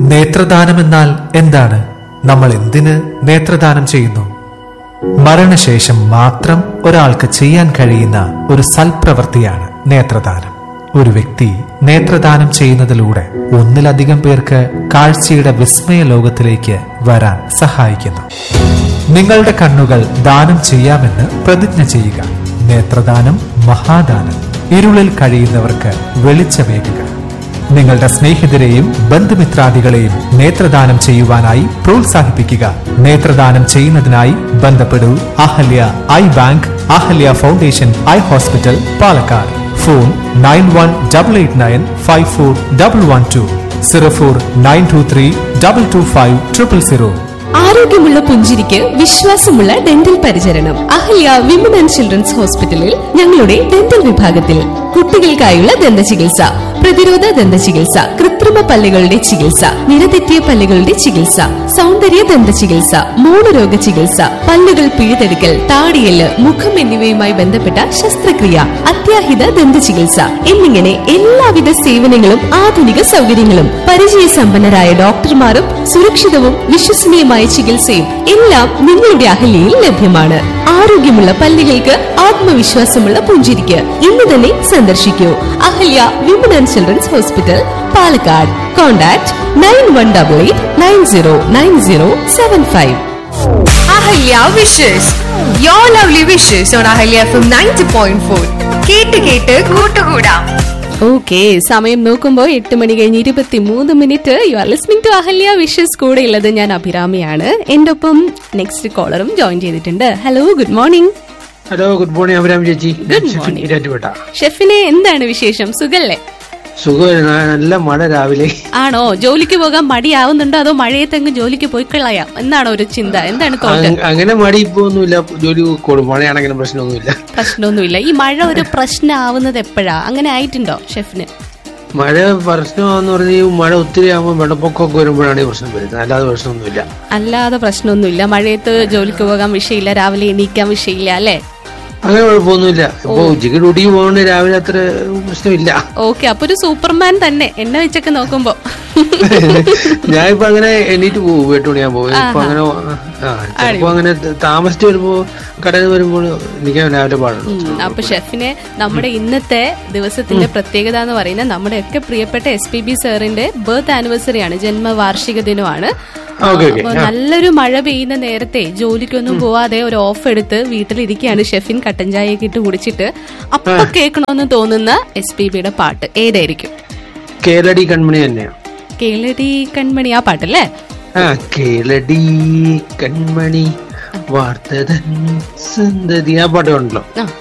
നേത്രദാനമെന്നാൽ എന്താണ് നമ്മൾ എന്തിന് നേത്രദാനം ചെയ്യുന്നു മരണശേഷം മാത്രം ഒരാൾക്ക് ചെയ്യാൻ കഴിയുന്ന ഒരു സൽപ്രവൃത്തിയാണ് നേത്രദാനം ഒരു വ്യക്തി നേത്രദാനം ചെയ്യുന്നതിലൂടെ ഒന്നിലധികം പേർക്ക് കാഴ്ചയുടെ വിസ്മയ ലോകത്തിലേക്ക് വരാൻ സഹായിക്കുന്നു നിങ്ങളുടെ കണ്ണുകൾ ദാനം ചെയ്യാമെന്ന് പ്രതിജ്ഞ ചെയ്യുക നേത്രദാനം മഹാദാനം ഇരുളിൽ കഴിയുന്നവർക്ക് വെളിച്ചമേകുക നിങ്ങളുടെ സ്നേഹിതരെയും ബന്ധുമിത്രാദികളെയും നേത്രദാനം ചെയ്യുവാനായി പ്രോത്സാഹിപ്പിക്കുക നേത്രദാനം ചെയ്യുന്നതിനായി ബന്ധപ്പെടൂ Ahalya eye bank Ahalya foundation eye hospital Palakkad phone nine one double eight nine five four double one two zero four nine two three double two five triple zero ആരോഗ്യമുള്ള പുഞ്ചിരിക്ക് വിശ്വാസമുള്ള ഡെന്റൽ പരിചരണം അഹല്യ വിമൻ ആൻഡ് ചിൽഡ്രൻസ് ഹോസ്പിറ്റലിൽ ഞങ്ങളുടെ ഡെന്റൽ വിഭാഗത്തിൽ കുട്ടികൾക്കായുള്ള ദന്ത ചികിത്സ പ്രതിരോധ ദന്ത ചികിത്സ കൃത്രിമ പല്ലുകളുടെ ചികിത്സ നിരതെറ്റിയ പല്ലുകളുടെ ചികിത്സ സൗന്ദര്യ ദന്ത ചികിത്സ മൂലരോഗ ചികിത്സ പല്ലുകൾ പിഴുതെടുക്കൽ താടിയല് മുഖം എന്നിവയുമായി ബന്ധപ്പെട്ട ശസ്ത്രക്രിയ അത്യാഹിത ദന്ത ചികിത്സ എന്നിങ്ങനെ എല്ലാവിധ സേവനങ്ങളും ആധുനിക സൗകര്യങ്ങളും പരിചയസമ്പന്നരായ ഡോക്ടർമാരും സുരക്ഷിതവും വിശ്വസനീയമായ ചികിത്സയും എല്ലാം നിങ്ങളുടെ അഹല്യയിൽ ലഭ്യമാണ് ആരോഗ്യമുള്ള പല്ലുകൾക്ക് ആത്മവിശ്വാസമുള്ള പുഞ്ചിരിക്ക് ഇന്ന് തന്നെ സന്ദർശിക്കൂ Ahalya women and children's hospital Palakkad contact nine one double eight nine zero nine zero seven five Ahalya wishes your lovely wishes on Ahalya F M ninety point four കേട്ട് കേട്ട് കൂട്ടുകൂടാം ഓക്കെ സമയം നോക്കുമ്പോൾ എട്ട് മണി കഴിഞ്ഞ് ഇരുപത്തി മൂന്ന് minute you are listening to Ahalya wishes കൂടെ ഉള്ളത് ഞാൻ അഭിരാമിയാണ് എന്റെ ഒപ്പം നെക്സ്റ്റ് കോളറും ജോയിൻ ചെയ്തിട്ടുണ്ട് hello good morning hello good morning Abhiram ചേച്ചി Good morning. ഇരാറ്റുപേട്ട ഷെഫിനെ എന്താണ് വിശേഷം സുഖല്ലേ സുഖം നല്ല മഴ രാവിലെ ആണോ ജോലിക്ക് പോകാൻ മടിയാവുന്നുണ്ടോ അതോ മഴയത്തെങ്ങ് ജോലിക്ക് പോയി കളയാം എന്നാണോ ഒരു ചിന്ത എന്താണ് തോട്ട് അങ്- അങ്ങനെ മടി ഇപ്പൊ ഒന്നുമില്ല ജോലി കൂടും മഴയാണെങ്കിലും പ്രശ്നമൊന്നുമില്ല പ്രശ്നമൊന്നുമില്ല ഈ മഴ ഒരു പ്രശ്നമാവുന്നത് എപ്പോഴാ അങ്ങനെ ആയിട്ടുണ്ടോ ഷെഫിന് മഴ പ്രശ്നമാന്ന് പറഞ്ഞാൽ ഈ മഴ ഒത്തിരി ആകുമ്പോൾ വെള്ളപ്പൊക്കമൊക്കെ വരുമ്പോഴാണ് ഈ പ്രശ്നം വരുന്നത് അല്ലാതെ പ്രശ്നമൊന്നുമില്ല അല്ലാതെ പ്രശ്നമൊന്നുമില്ല മഴയത്ത് ജോലിക്ക് പോകാൻ വിഷയമില്ല രാവിലെ എണീക്കാൻ വിഷയമില്ല അല്ലേ അങ്ങനെ കുഴപ്പമൊന്നുമില്ല ഇപ്പൊ ഉച്ചയ്ക്ക് ഡ്യൂട്ടിക്ക് പോകുന്നത് രാവിലെ അത്ര പ്രശ്നമില്ല ഓക്കെ അപ്പൊ ഒരു സൂപ്പർമാൻ തന്നെ എന്നെ വെച്ചൊക്കെ നോക്കുമ്പോ ഞാനിപ്പോ അങ്ങനെ എണീറ്റ് പോകും എട്ട് മണിയാകുമ്പോ ഇപ്പൊ അങ്ങനെ ആ ചിലപ്പോ അങ്ങനെ താമസിച്ച് വരുമ്പോ കടയിൽ നിന്ന് വരുമ്പോൾ എനിക്ക് രാവിലെ പാടുള്ളൂ ഉം, അപ്പൊ ഷെഫിനെ നമ്മുടെ ഇന്നത്തെ ദിവസത്തിന്റെ പ്രത്യേകത എന്ന് പറയുന്നത് നമ്മുടെയൊക്കെ പ്രിയപ്പെട്ട എസ് പി ബി സാറിന്റെ ബർത്ത് ആനിവേഴ്സറി ആണ് ജന്മവാർഷിക ദിനമാണ് ഓക്കെ ഓക്കെ അപ്പൊ നല്ലൊരു മഴ പെയ്യുന്ന നേരത്തെ ജോലിക്കൊന്നും പോവാതെ ഒരു ഓഫ് എടുത്ത് വീട്ടിലിരിക്കുകയാണ് ഷെഫിൻ കട്ടൻ ചായയൊക്കെ ഇട്ട് കുടിച്ചിട്ട് അപ്പൊ കേൾക്കണമെന്ന് തോന്നുന്ന എസ് പി ബിയുടെ പാട്ട് ഏതായിരിക്കും കേരളടി കൺമണി തന്നെയാണ് കേളടി കൺമണി ആ പാട്ടല്ലേ ആ കേളടി കൺമണി വാർത്തതൻ സന്തതി ആ പാട്ട് ഉണ്ടല്ലോ ആ